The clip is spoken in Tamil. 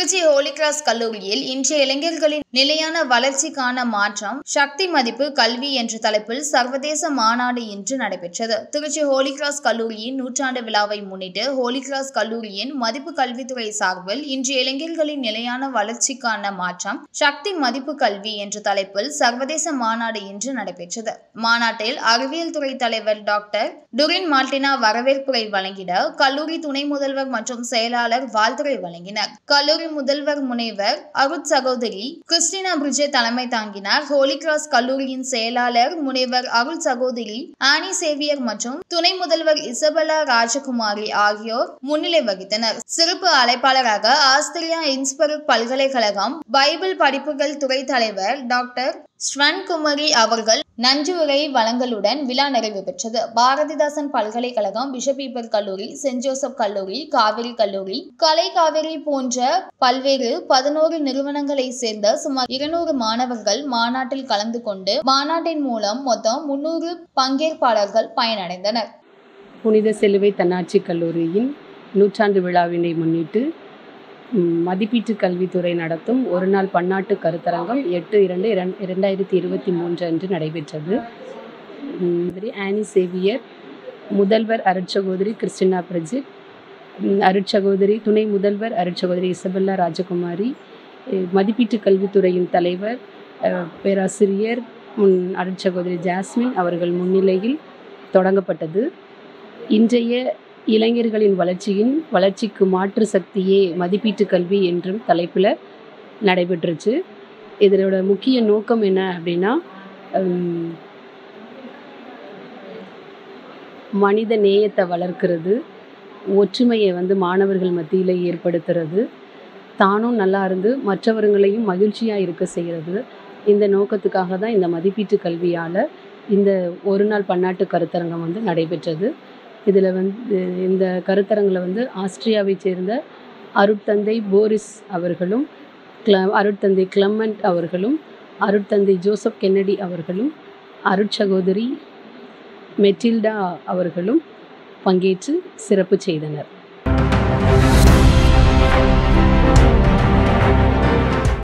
திருச்சி ஹோலி கிராஸ் கல்லூரியில் இன்றைய இளைஞர்களின் நிலையான வளர்ச்சிக்கான மாற்றம் சக்தி மதிப்பு கல்வி என்ற தலைப்பில் சர்வதேச மாநாடு இன்று நடைபெற்றது திருச்சி ஹோலி கிராஸ் கல்லூரியின் நூற்றாண்டு விழாவை முன்னிட்டு ஹோலி கிராஸ் கல்லூரியின் மதிப்பு கல்வித்துறை சார்பில் இன்றைய இளைஞர்களின் நிலையான வளர்ச்சிக்கான மாற்றம் சக்தி மதிப்பு கல்வி என்ற தலைப்பில் சர்வதேச மாநாடு இன்று நடைபெற்றது மாநாட்டில் அறிவியல் துறை தலைவர் டாக்டர் டுரின் மார்டினா வரவேற்புரை வழங்கிட கல்லூரி துணை முதல்வர் மற்றும் செயலாளர் வாழ்த்துரை வழங்கினர் கல்லூரி முதல்வர் முனைவர் அருட் சகோதரி கிறிஸ்டினா பிரிஜே தலைமை தாங்கினார் ஹோலி கிராஸ் கல்லூரியின் செயலாளர் முனைவர் அருள் சகோதரி ஆனி சேவியர் மற்றும் துணை முதல்வர் இசபெலா ராஜகுமாரி ஆகியோர் முன்னிலை வகித்தனர் சிறப்பு அழைப்பாளராக ஆஸ்திரியா இன்ஸ்பருக் பல்கலைக்கழகம் பைபிள் படிப்புகள் துறை தலைவர் டாக்டர் ஸ்வன் குமரி அவர்கள் நன்றியுரை வழங்கலுடன் விழா நிறைவு பெற்றது பாரதிதாசன் பல்கலைக்கழகம் பிஷப் ஈப்பர் கல்லூரி சென்ட் ஜோசப் கல்லூரி காவிரி கல்லூரி கலை காவிரி போன்ற பல்வேறு பதினோரு நிறுவனங்களை சேர்ந்த சுமார் இருநூறு மாணவர்கள் மாநாட்டில் கலந்து கொண்டு மாநாட்டின் மூலம் மொத்தம் முன்னூறு பங்கேற்பாளர்கள் பயனடைந்தனர் புனித செலுவை தன்னாட்சி கல்லூரியின் நூற்றாண்டு விழாவினை முன்னிட்டு ம், மதிப்பீட்டு கல்வித்துறை நடத்தும் ஒரு நாள் பன்னாட்டு கருத்தரங்கம் எட்டு இரண்டு இரண் இரண்டாயிரத்தி இருபத்தி மூன்று அன்று நடைபெற்றது ம், மாதிரி ஆனி சேவியர் முதல்வர் அருட்சகோதரி கிறிஸ்டினா பிரஜித் ம், அருட்சகோதரி துணை முதல்வர் அருட்சகோதரி இசபெல்லா ராஜகுமாரி அஹ், மதிப்பீட்டு கல்வித்துறையின் தலைவர் அஹ், பேராசிரியர் முன் அருட்சகோதரி ஜாஸ்மின் அவர்கள் முன்னிலையில் தொடங்கப்பட்டது இன்றைய இளைஞர்களின் வளர்ச்சியின் வளர்ச்சிக்கு மாற்று சக்தியே மதிப்பீட்டு கல்வி என்றும் தலைப்பில் நடைபெற்றுச்சு இதனோட முக்கிய நோக்கம் என்ன அப்படின்னா ஹம், மனித நேயத்தை வளர்க்கிறது ஒற்றுமையை வந்து மாணவர்கள் மத்தியில் ஏற்படுத்துறது தானும் நல்லா இருந்து மற்றவர்களையும் மகிழ்ச்சியாக இருக்க செய்கிறது இந்த நோக்கத்துக்காக தான் இந்த மதிப்பீட்டு கல்வியால் இந்த ஒரு நாள் பன்னாட்டு கருத்தரங்கம் வந்து நடைபெற்றது இதில் வந்து இந்த கருத்தரங்கில் வந்து ஆஸ்திரியாவைச் சேர்ந்த அருட்தந்தை போரிஸ் அவர்களும் கிள அருட்தந்தை கிளமண்ட் அவர்களும் அருட்தந்தை ஜோசப் கென்னடி அவர்களும் அருட்சகோதரி மெட்டில்டா அவர்களும் பங்கேற்று சிறப்பு செய்தனர்